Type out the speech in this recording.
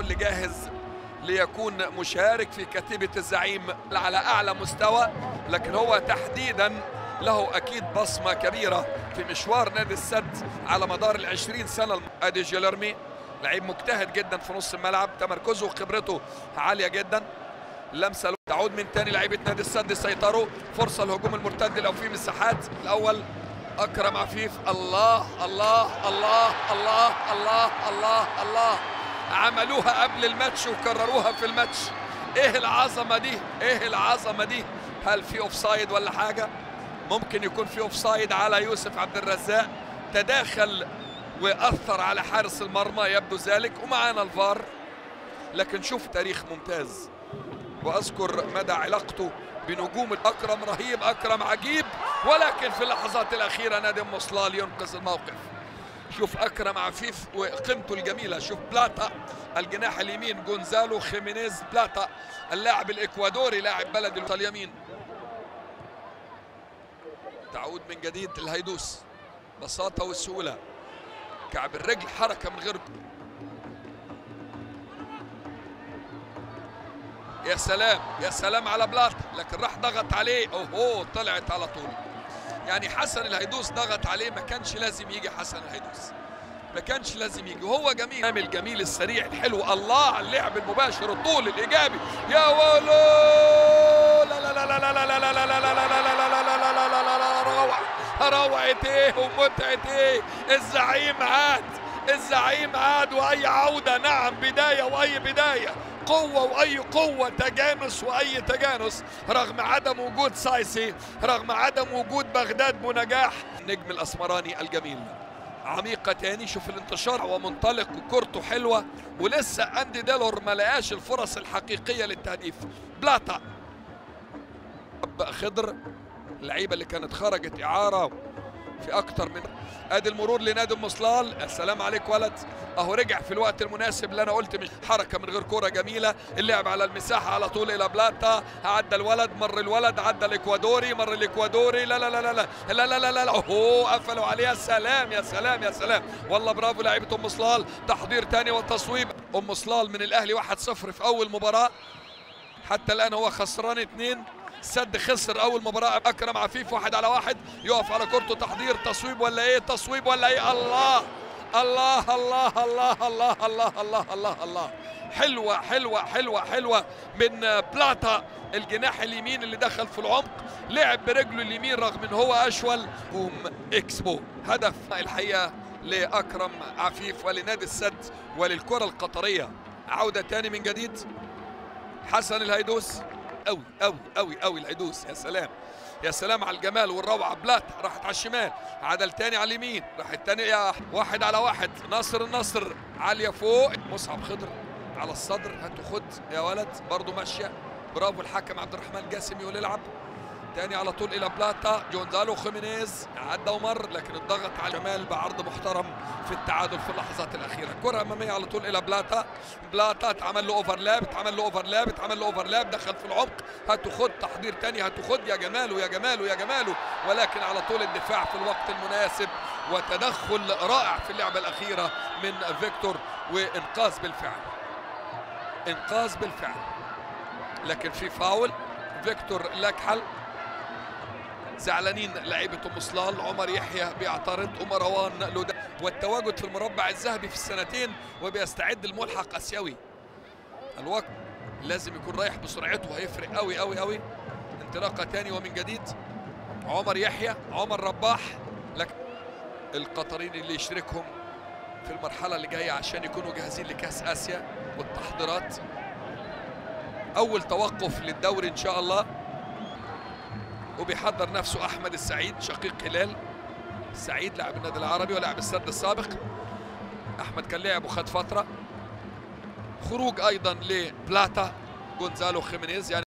اللي جاهز ليكون مشارك في كتيبة الزعيم على أعلى مستوى لكن هو تحديدا له أكيد بصمة كبيرة في مشوار نادي السد على مدار العشرين سنة أدي جيلرمي لعيب مجتهد جدا في نص الملعب تمركزه وخبرته عالية جدا لمسة تعود من تاني لعيبة نادي السد سيطروا فرصة الهجوم المرتد لو في مساحات الأول أكرم عفيف الله الله الله الله الله الله الله عملوها قبل الماتش وكرروها في الماتش ايه العظمه دي ايه العظمه دي هل في اوفسايد ولا حاجه ممكن يكون في اوفسايد على يوسف عبد الرزاق تداخل واثر على حارس المرمى يبدو ذلك ومعانا الفار لكن شوف تاريخ ممتاز واذكر مدى علاقته بنجوم اكرم رهيب اكرم عجيب ولكن في اللحظات الاخيره نادم مصلال ينقذ الموقف شوف اكرم عفيف وقيمته الجميله شوف بلاتا الجناح اليمين جونزالو خيمينيز بلاتا اللاعب الاكوادوري لاعب بلد اليمين تعود من جديد الهيدوس بساطه وسهوله كعب الرجل حركه من غير يا سلام يا سلام على بلاتا لكن راح ضغط عليه اوهو طلعت على طول يعني حسن الهيدوس ضغط عليه ما كانش لازم يجي حسن الهيدوس ما كانش لازم يجي وهو جميل الجميل السريع الحلو الله على اللعب المباشر الطول الايجابي يا ولو لا لا لا لا لا لا لا لا لا لا لا لا لا لا لا لا لا لا لا روعة روعة ايه ومتعة ايه الزعيم عاد الزعيم عاد واي عودة نعم بداية واي بداية قوة وأي قوة تجانس وأي تجانس رغم عدم وجود سايسي رغم عدم وجود بغداد بنجاح النجم الأسمراني الجميل عميقة تاني شوف الانتشار هو منطلق وكورته حلوة ولسه أندي ديلور ما لقاش الفرص الحقيقية للتهديف بلاتا خضر اللعيبة اللي كانت خرجت إعارة في أكتر من ادي المرور لنادي مصلال السلام عليك ولد اهو رجع في الوقت المناسب اللي انا قلت مش حركه من غير كره جميله اللعب على المساحه على طول الى بلاتا عدى الولد مر الولد عدى الاكوادوري مر الاكوادوري لا لا لا لا لا لا لا لا لا, لا. اوه قفلوا عليه يا سلام يا سلام يا سلام والله برافو لعيبه ام صلال تحضير تاني والتصويب ام صلال من الاهلي 1-0 في اول مباراه حتى الان هو خسران اثنين سد خسر اول مباراه اكرم عفيف واحد على واحد يقف على كورته تحضير تصويب ولا ايه تصويب ولا ايه الله الله الله الله الله الله الله الله الله حلوه حلوه حلوه حلوه من بلاتا الجناح اليمين اللي دخل في العمق لعب برجله اليمين رغم ان هو اشول بوم اكسبو هدف الحقيقه لاكرم عفيف ولنادي السد وللكره القطريه عوده تاني من جديد حسن الهيدوس قوي قوي قوي قوي العدوس يا سلام يا سلام على الجمال والروعه بلات راحت على الشمال عدل تاني على اليمين راح التاني يا واحد على واحد ناصر النصر عاليه فوق مصعب خضر على الصدر هاتوا خد يا ولد برضه ماشيه برافو الحكم عبد الرحمن جاسم يقول العب تاني على طول الى بلاتا جونزالو خيمينيز عدى ومر لكن الضغط على جمال بعرض محترم في التعادل في اللحظات الاخيره كره اماميه على طول الى بلاتا بلاتا اتعمل له اوفرلاب اتعمل له اوفرلاب اتعمل له اوفرلاب دخل في العمق هاتوا خد تحضير تاني هاتوا خد يا جماله يا جماله يا جماله ولكن على طول الدفاع في الوقت المناسب وتدخل رائع في اللعبه الاخيره من فيكتور وانقاذ بالفعل انقاذ بالفعل لكن في فاول فيكتور لكحل زعلانين لعيبه ام صلال عمر يحيى بيعترض ومروان لودا والتواجد في المربع الذهبي في السنتين وبيستعد الملحق اسيوي الوقت لازم يكون رايح بسرعته هيفرق قوي قوي قوي انطلاقه تاني ومن جديد عمر يحيى عمر رباح لك القطرين اللي يشركهم في المرحله اللي جايه عشان يكونوا جاهزين لكاس اسيا والتحضيرات اول توقف للدوري ان شاء الله وبيحضر نفسه احمد السعيد شقيق هلال السعيد لاعب النادي العربي ولاعب السد السابق احمد كان لعب وخد فتره خروج ايضا لبلاتا جونزالو خيمينيز يعني